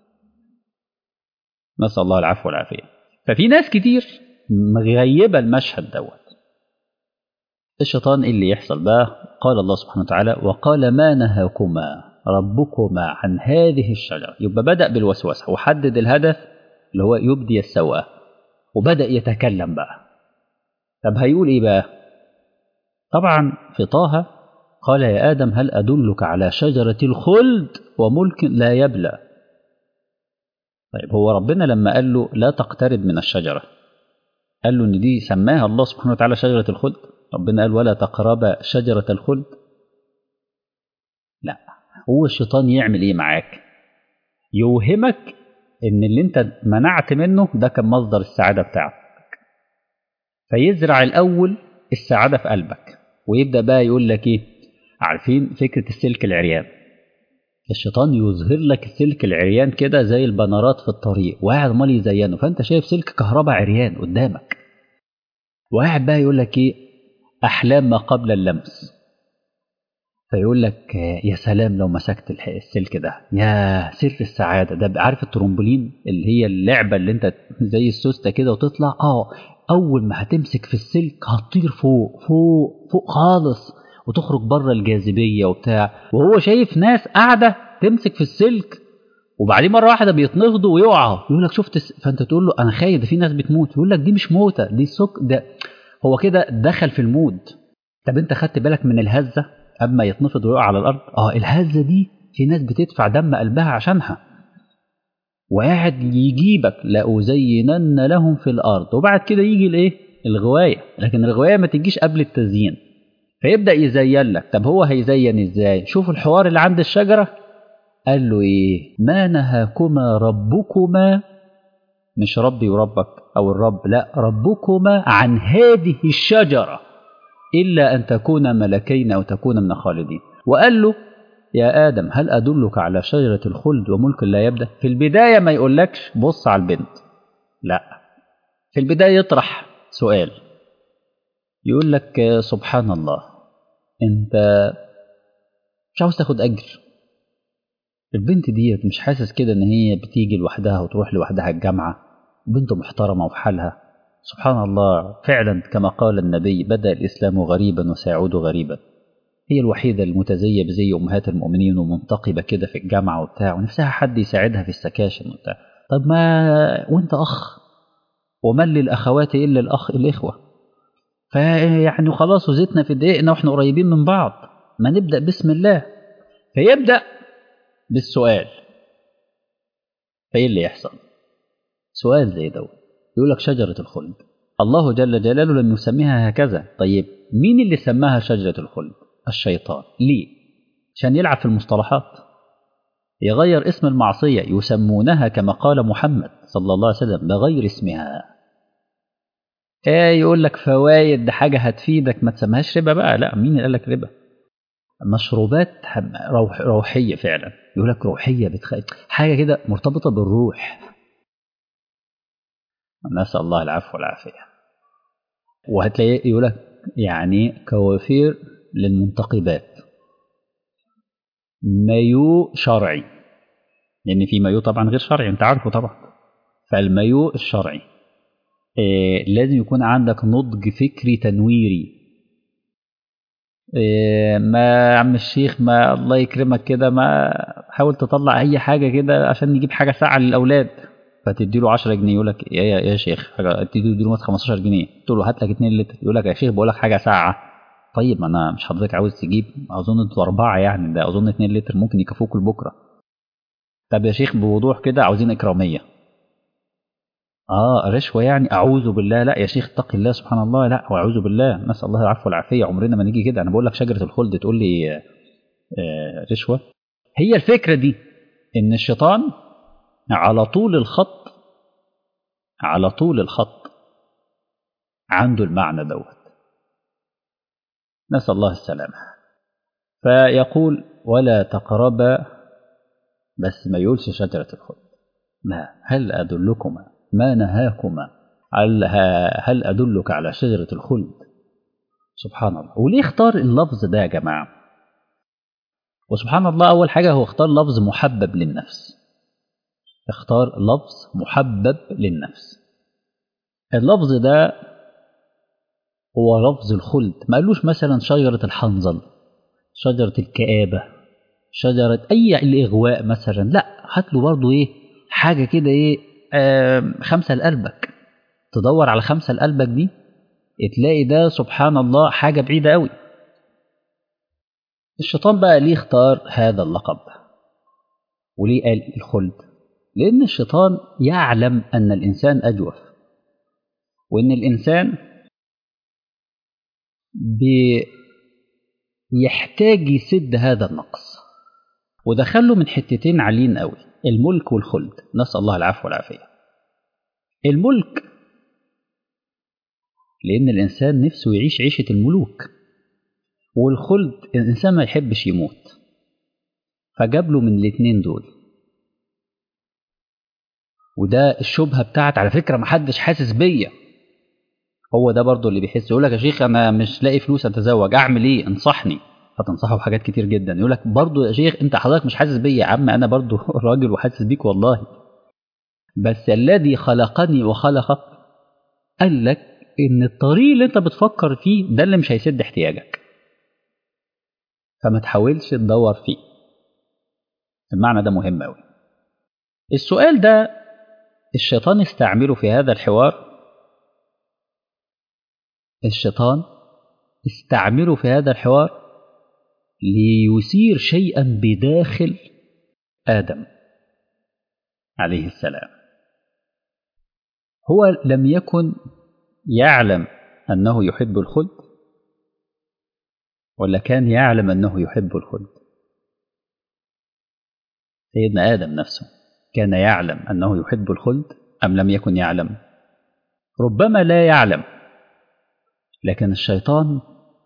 نسأل الله العفو والعافية ففي ناس كتير مغيبة المشهد دوت الشيطان إيه اللي يحصل بقى قال الله سبحانه وتعالى وقال ما نهاكما ربكما عن هذه الشجرة يبقى بدأ بالوسوسة وحدد الهدف اللي هو يبدي السوء وبدأ يتكلم بقى طب هيقول إيه بقى طبعا في طه قال يا آدم هل أدلك على شجرة الخلد وملك لا يبلى طيب هو ربنا لما قال له لا تقترب من الشجرة قال له إن دي سماها الله سبحانه وتعالى شجرة الخلد ربنا قال ولا تقرب شجرة الخلد لا هو الشيطان يعمل ايه معاك يوهمك ان اللي انت منعت منه ده كان مصدر السعادة بتاعتك فيزرع الاول السعادة في قلبك ويبدأ بقى يقول لك ايه عارفين فكرة السلك العريان الشيطان يظهر لك السلك العريان كده زي البنرات في الطريق وقاعد امال يزينه فانت شايف سلك كهرباء عريان قدامك وقاعد بقى يقول لك ايه احلام ما قبل اللمس فيقول لك يا سلام لو مسكت السلك ده يا سر السعاده ده عارف الترومبولين اللي هي اللعبه اللي انت زي السوسته كده وتطلع اه اول ما هتمسك في السلك هتطير فوق فوق فوق خالص وتخرج بره الجاذبيه وبتاع وهو شايف ناس قاعده تمسك في السلك وبعدين مره واحده بيتنفضوا ويقعوا يقول لك شفت س... فانت تقول له انا خايف ده في ناس بتموت يقول لك دي مش موته دي سك ده هو كده دخل في المود طب انت خدت بالك من الهزه اما يتنفض ويقع على الارض اه الهزه دي في ناس بتدفع دم قلبها عشانها وقاعد يجيبك لأزينن لهم في الارض وبعد كده يجي الايه الغوايه لكن الغوايه ما تجيش قبل التزيين فيبدا يزين لك طب هو هيزين ازاي شوف الحوار اللي عند الشجره قال له ايه ما نهاكما ربكما مش ربي وربك او الرب لا ربكما عن هذه الشجره الا ان تكونا ملكين او تكونا من الخالدين وقال له يا ادم هل ادلك على شجره الخلد وملك لا يبدا في البدايه ما يقولكش بص على البنت لا في البدايه يطرح سؤال يقول لك سبحان الله انت مش عاوز تاخد اجر البنت ديت مش حاسس كده ان هي بتيجي لوحدها وتروح لوحدها الجامعه بنت محترمه وفي سبحان الله فعلا كما قال النبي بدا الاسلام غريبا وسيعود غريبا هي الوحيده المتزيه بزي امهات المؤمنين ومنتقبه كده في الجامعه وبتاع ونفسها حد يساعدها في السكاشن وبتاع طب ما وانت اخ ومن للاخوات الا الاخ الاخوه فيعني خلاص وزيتنا في دقيقنا واحنا قريبين من بعض ما نبدا بسم الله فيبدا بالسؤال فايه اللي يحصل سؤال زي دوت يقول لك شجره الخلد الله جل جلاله لم يسميها هكذا طيب مين اللي سماها شجره الخلد الشيطان ليه عشان يلعب في المصطلحات يغير اسم المعصيه يسمونها كما قال محمد صلى الله عليه وسلم بغير اسمها ايه يقول لك فوائد ده حاجه هتفيدك ما تسميهاش ربا بقى لا مين اللي قال لك ربا مشروبات روح روحيه فعلا يقول لك روحيه بتخ... حاجه كده مرتبطه بالروح نسال الله العفو والعافيه وهتلاقي يقول لك يعني كوافير للمنتقبات مايو شرعي لان في مايو طبعا غير شرعي انت عارفه طبعا فالمايو الشرعي إيه لازم يكون عندك نضج فكري تنويري إيه ما عم الشيخ ما الله يكرمك كده ما حاول تطلع اي حاجه كده عشان نجيب حاجه ساعه للاولاد فتدي له 10 جنيه يقول لك يا, يا, يا شيخ تدي له 15 جنيه تقول له هات لك 2 لتر يقول لك يا شيخ بقول لك حاجه ساعه طيب ما انا مش حضرتك عاوز تجيب اظن انتوا اربعه يعني ده اظن 2 لتر ممكن يكفوك لبكره طب يا شيخ بوضوح كده عاوزين اكراميه اه رشوه يعني اعوذ بالله لا يا شيخ اتق الله سبحان الله لا واعوذ بالله نسال الله العفو والعافيه عمرنا ما نيجي كده انا بقول لك شجره الخلد تقول لي آه رشوه هي الفكره دي ان الشيطان على طول الخط على طول الخط عنده المعنى دوت نسال الله السلامه فيقول ولا تقربا بس ما يقولش شجره الخلد ما هل ادلكما ما نهاكما هل, هل أدلك على شجرة الخلد سبحان الله وليه اختار اللفظ ده يا جماعة وسبحان الله أول حاجة هو اختار لفظ محبب للنفس اختار لفظ محبب للنفس اللفظ ده هو لفظ الخلد ما قالوش مثلا شجرة الحنظل شجرة الكآبة شجرة أي الإغواء مثلا لا هات له برضه إيه حاجة كده إيه آه خمسة لقلبك تدور على خمسة لقلبك دي تلاقي ده سبحان الله حاجة بعيدة قوي الشيطان بقى ليه اختار هذا اللقب وليه قال الخلد لأن الشيطان يعلم أن الإنسان أجوف وأن الإنسان بيحتاج يسد هذا النقص ودخله من حتتين عاليين قوي الملك والخلد نسأل الله العفو والعافية الملك لأن الإنسان نفسه يعيش عيشة الملوك والخلد الإنسان ما يحبش يموت فجاب له من الاتنين دول وده الشبهة بتاعت على فكرة محدش حاسس بيا هو ده برضو اللي بيحس يقول لك يا شيخ أنا مش لاقي فلوس أتزوج أعمل إيه انصحني فتنصحه بحاجات كتير جدا يقول لك برضو يا شيخ أنت حضرتك مش حاسس بيا يا عم أنا برضو راجل وحاسس بيك والله بس الذي خلقني وخلقك قال لك ان الطريق اللي انت بتفكر فيه ده اللي مش هيسد احتياجك فما تحاولش تدور فيه المعنى ده مهم قوي السؤال ده الشيطان استعمله في هذا الحوار الشيطان استعمله في هذا الحوار ليثير شيئا بداخل آدم عليه السلام هو لم يكن يعلم أنه يحب الخلد ولا كان يعلم أنه يحب الخلد سيدنا آدم نفسه كان يعلم أنه يحب الخلد أم لم يكن يعلم ربما لا يعلم لكن الشيطان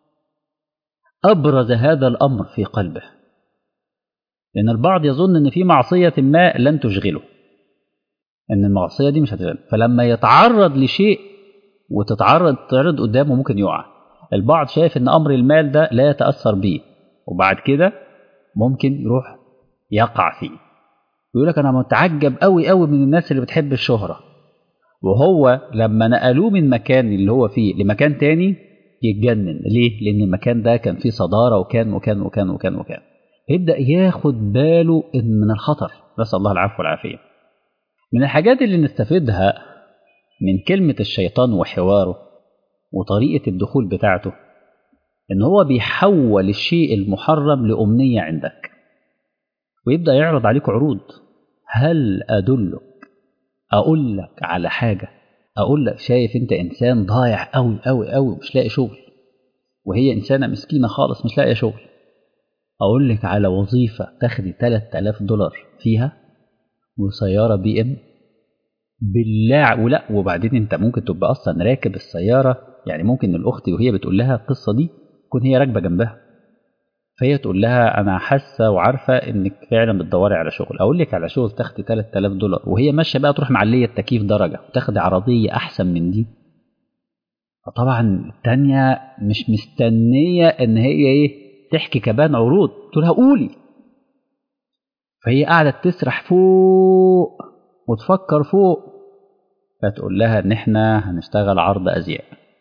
أبرز هذا الأمر في قلبه لأن البعض يظن أن في معصية ما لن تشغله أن المعصية دي مش هتشغله فلما يتعرض لشيء وتتعرض تعرض قدامه ممكن يقع البعض شايف ان امر المال ده لا يتاثر بيه وبعد كده ممكن يروح يقع فيه يقول لك انا متعجب قوي قوي من الناس اللي بتحب الشهره وهو لما نقلوه من مكان اللي هو فيه لمكان تاني يتجنن ليه لان المكان ده كان فيه صداره وكان وكان وكان وكان وكان يبدا ياخد باله من الخطر نسال الله العفو والعافيه من الحاجات اللي نستفيدها من كلمة الشيطان وحواره وطريقة الدخول بتاعته إن هو بيحول الشيء المحرم لأمنية عندك ويبدأ يعرض عليك عروض هل أدلك أقول لك على حاجة أقول لك شايف أنت إنسان ضايع أوي أوي أوي مش لاقي شغل وهي إنسانة مسكينة خالص مش لاقية شغل أقول لك على وظيفة تاخدي 3000 دولار فيها وسيارة بي إم بالله ولا وبعدين انت ممكن تبقى اصلا راكب السياره يعني ممكن الاخت وهي بتقول لها القصه دي تكون هي راكبه جنبها فهي تقول لها انا حاسه وعارفه انك فعلا بتدوري على شغل اقول لك على شغل تاخدي 3000 دولار وهي ماشيه بقى تروح معليه التكييف درجه وتاخدي عربيه احسن من دي فطبعا التانية مش مستنيه ان هي ايه تحكي كمان عروض تقول لها قولي فهي قاعده تسرح فوق وتفكر فوق فتقول لها ان احنا هنشتغل عرض ازياء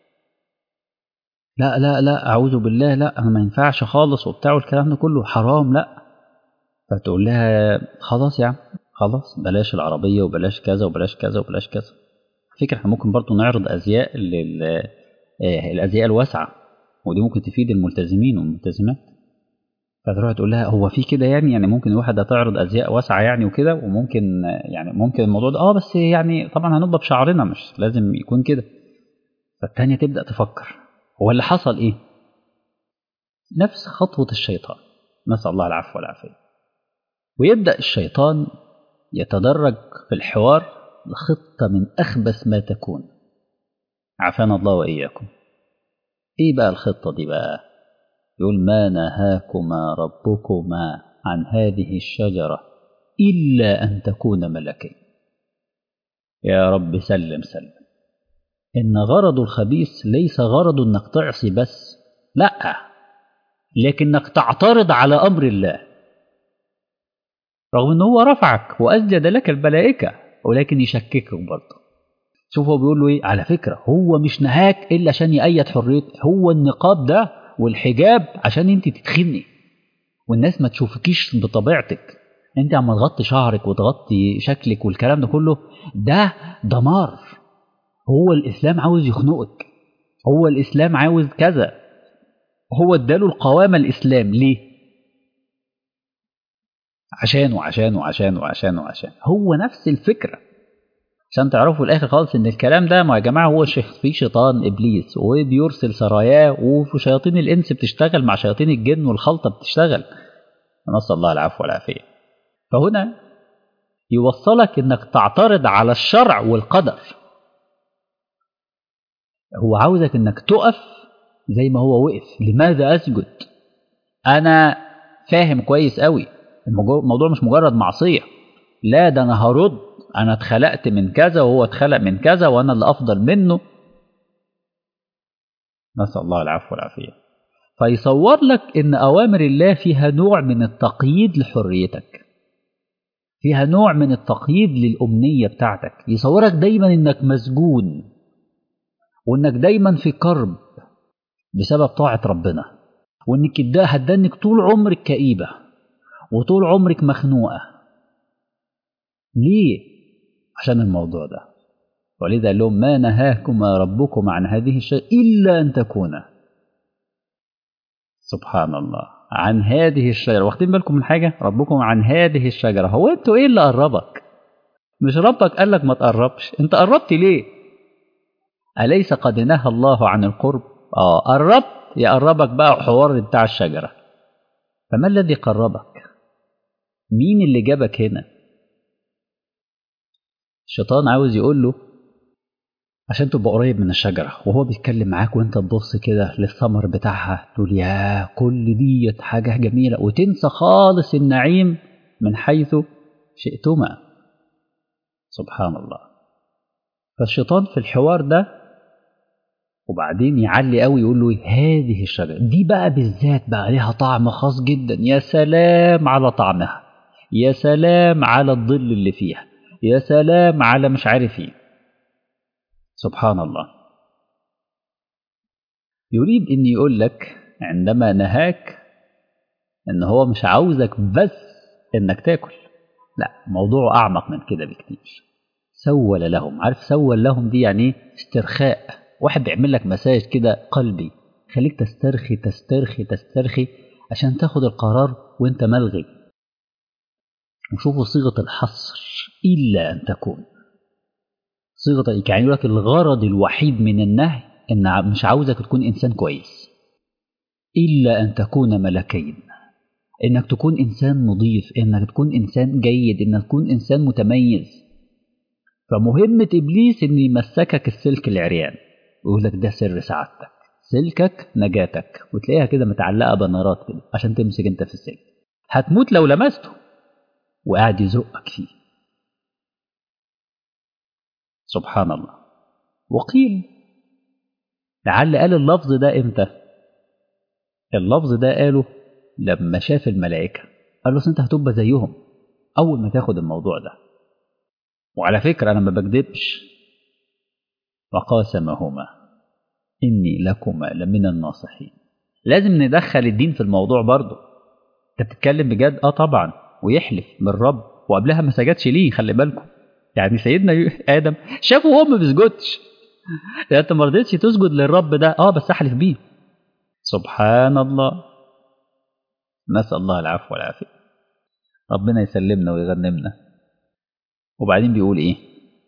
لا لا لا اعوذ بالله لا انا ما ينفعش خالص وبتاع والكلام ده كله حرام لا فتقول لها خلاص يا عم خلاص بلاش العربيه وبلاش كذا وبلاش كذا وبلاش كذا فكرة احنا ممكن برضو نعرض ازياء لل الازياء الواسعه ودي ممكن تفيد الملتزمين والملتزمات فتروح تقول لها هو في كده يعني يعني ممكن الواحد هتعرض ازياء واسعه يعني وكده وممكن يعني ممكن الموضوع ده اه بس يعني طبعا هنضرب شعرنا مش لازم يكون كده فالتانية تبدا تفكر هو اللي حصل ايه نفس خطوه الشيطان نسال الله العفو والعافيه ويبدا الشيطان يتدرج في الحوار لخطه من اخبث ما تكون عافانا الله واياكم ايه بقى الخطه دي بقى يقول ما نهاكما ربكما عن هذه الشجرة إلا أن تكون ملكين يا رب سلم سلم إن غرضه الخبيث ليس غرضه إنك تعصي بس لأ لكنك تعترض على أمر الله رغم إن هو رفعك وأسجد لك الملائكة ولكن يشككك برضه شوف هو بيقول له إيه على فكرة هو مش نهاك إلا عشان يأيد حريتك هو النقاب ده والحجاب عشان أنت تتخني والناس ما تشوفكيش بطبيعتك أنت عم تغطي شعرك وتغطي شكلك والكلام ده كله ده دمار هو الإسلام عاوز يخنقك هو الإسلام عاوز كذا هو اداله القوامة الإسلام ليه عشان وعشان وعشان وعشان وعشان هو نفس الفكرة عشان تعرفوا الآخر خالص إن الكلام ده ما يا جماعة هو في شيطان إبليس وبيرسل سراياه وشياطين الإنس بتشتغل مع شياطين الجن والخلطة بتشتغل نسأل الله العفو والعافية فهنا يوصلك إنك تعترض على الشرع والقدر هو عاوزك إنك تقف زي ما هو وقف لماذا أسجد أنا فاهم كويس قوي الموضوع مش مجرد معصية لا ده أنا هرد أنا اتخلقت من كذا وهو اتخلق من كذا وأنا اللي أفضل منه نسأل الله العفو والعافية فيصور لك إن أوامر الله فيها نوع من التقييد لحريتك فيها نوع من التقييد للأمنية بتاعتك يصورك دايما إنك مسجون وإنك دايما في كرب بسبب طاعة ربنا وإنك ده هتدنك طول عمرك كئيبة وطول عمرك مخنوقة ليه؟ عشان الموضوع ده ولذا قال لهم ما نهاكما ربكما عن هذه الشيء إلا أن تكونا سبحان الله عن هذه الشجرة واخدين بالكم من حاجة ربكم عن هذه الشجرة هو انتوا ايه اللي قربك مش ربك قال لك ما تقربش انت قربت ليه أليس قد نهى الله عن القرب اه قربت يقربك بقى حوار بتاع الشجرة فما الذي قربك مين اللي جابك هنا الشيطان عاوز يقول له عشان تبقى قريب من الشجرة وهو بيتكلم معاك وانت تبص كده للثمر بتاعها تقول يا كل ديت حاجة جميلة وتنسى خالص النعيم من حيث شئتما سبحان الله فالشيطان في الحوار ده وبعدين يعلي قوي يقول له هذه الشجرة دي بقى بالذات بقى ليها طعم خاص جدا يا سلام على طعمها يا سلام على الظل اللي فيها يا سلام على مش عارف ايه سبحان الله يريد ان يقول لك عندما نهاك ان هو مش عاوزك بس انك تاكل لا موضوع اعمق من كده بكتير سول لهم عارف سول لهم دي يعني ايه استرخاء واحد بيعمل لك مساج كده قلبي خليك تسترخي تسترخي تسترخي عشان تاخد القرار وانت ملغي وشوفوا صيغه الحصر الا ان تكون صيغه يعني يقول لك الغرض الوحيد من النهي ان مش عاوزك تكون انسان كويس الا ان تكون ملكين انك تكون انسان نظيف انك تكون انسان جيد انك تكون انسان متميز فمهمة إبليس إن يمسكك السلك العريان ويقول لك ده سر سعادتك سلكك نجاتك وتلاقيها كده متعلقة بنارات كده عشان تمسك أنت في السلك هتموت لو لمسته وقاعد يزقك فيه سبحان الله وقيل لعل قال اللفظ ده امتى اللفظ ده قاله لما شاف الملائكة قال له انت هتبقى زيهم اول ما تاخد الموضوع ده وعلى فكرة انا ما بكذبش وقاسمهما اني لكما لمن الناصحين لازم ندخل الدين في الموضوع برضه انت بتتكلم بجد اه طبعا ويحلف بالرب وقبلها ما سجدش ليه خلي بالكم يعني سيدنا ادم شافه وهو ما بيسجدش يعني انت ما رضيتش تسجد للرب ده اه بس احلف بيه سبحان الله نسال الله العفو والعافيه ربنا يسلمنا ويغنمنا وبعدين بيقول ايه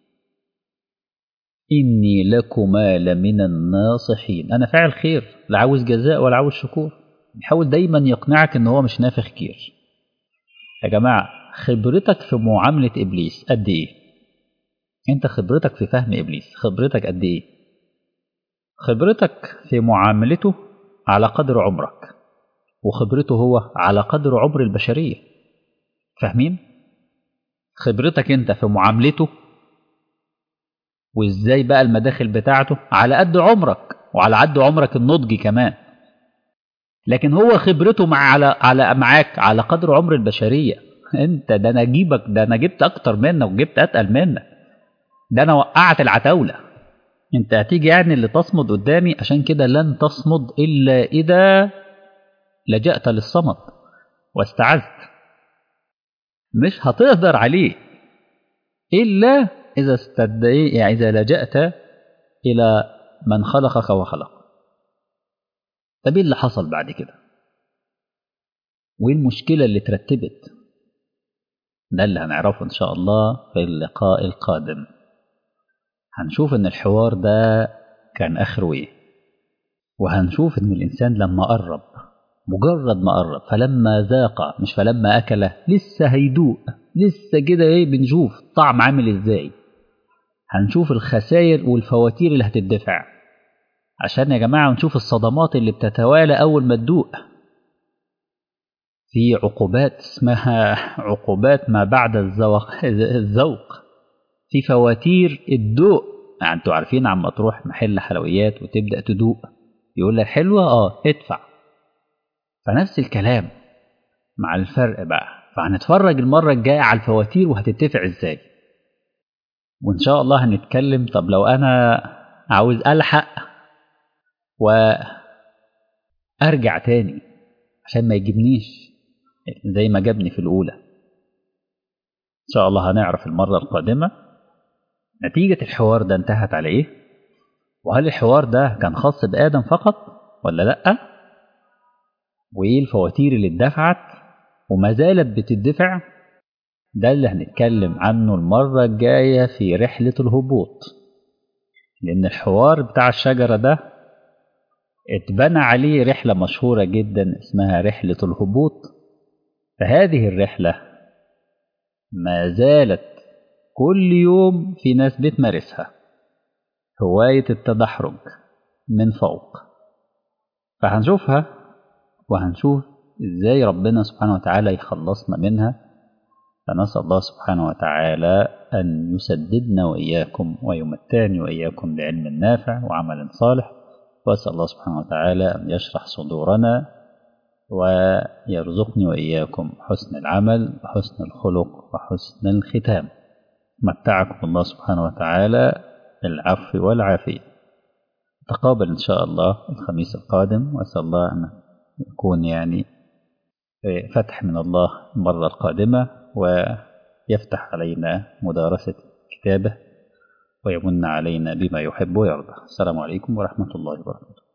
اني لكما لمن الناصحين انا فاعل خير لا عاوز جزاء ولا عاوز شكور بيحاول دايما يقنعك ان هو مش نافخ كير يا جماعه خبرتك في معامله ابليس قد ايه انت خبرتك في فهم ابليس خبرتك قد ايه خبرتك في معاملته على قدر عمرك وخبرته هو على قدر عمر البشريه فاهمين خبرتك انت في معاملته وازاي بقى المداخل بتاعته على قد عمرك وعلى قد عمرك النضجي كمان لكن هو خبرته مع على على معاك على قدر عمر البشريه انت ده انا اجيبك ده انا جبت اكتر منك وجبت اتقل منك ده انا وقعت العتاوله انت هتيجي يعني اللي تصمد قدامي عشان كده لن تصمد الا اذا لجأت للصمد واستعذت مش هتقدر عليه الا اذا استد يعني اذا لجأت الى من خلقك وخلق طب ايه اللي حصل بعد كده وايه المشكله اللي ترتبت ده اللي هنعرفه ان شاء الله في اللقاء القادم هنشوف ان الحوار ده كان اخره ايه وهنشوف ان الانسان لما قرب مجرد ما قرب فلما ذاق مش فلما اكل لسه هيدوق لسه كده ايه بنشوف طعم عامل ازاي هنشوف الخسائر والفواتير اللي هتدفع عشان يا جماعه نشوف الصدمات اللي بتتوالى اول ما تدوق في عقوبات اسمها عقوبات ما بعد الذوق الذوق في فواتير الذوق يعني انتوا عارفين عما تروح محل حلويات وتبدا تدوق يقول لك حلوه اه ادفع فنفس الكلام مع الفرق بقى فهنتفرج المره الجايه على الفواتير وهتدفع ازاي وان شاء الله هنتكلم طب لو انا عاوز الحق وارجع تاني عشان ما يجيبنيش زي ما جابني في الاولى ان شاء الله هنعرف المره القادمه نتيجه الحوار ده انتهت على ايه وهل الحوار ده كان خاص بادم فقط ولا لا وايه الفواتير اللي اتدفعت وما زالت بتدفع ده اللي هنتكلم عنه المرة الجاية في رحلة الهبوط لأن الحوار بتاع الشجرة ده اتبنى عليه رحلة مشهورة جدا اسمها رحلة الهبوط فهذه الرحلة ما زالت كل يوم في ناس بتمارسها هواية التدحرج من فوق فهنشوفها وهنشوف ازاي ربنا سبحانه وتعالى يخلصنا منها فنسأل الله سبحانه وتعالى أن يسددنا وإياكم ويمتعني وإياكم بعلم نافع وعمل صالح وأسأل الله سبحانه وتعالى أن يشرح صدورنا ويرزقني وإياكم حسن العمل وحسن الخلق وحسن الختام متعكم الله سبحانه وتعالى العفو والعافية تقابل إن شاء الله الخميس القادم وأسأل الله أن يكون يعني فتح من الله المرة القادمة ويفتح علينا مدارسة كتابه ويمن علينا بما يحب ويرضى السلام عليكم ورحمة الله وبركاته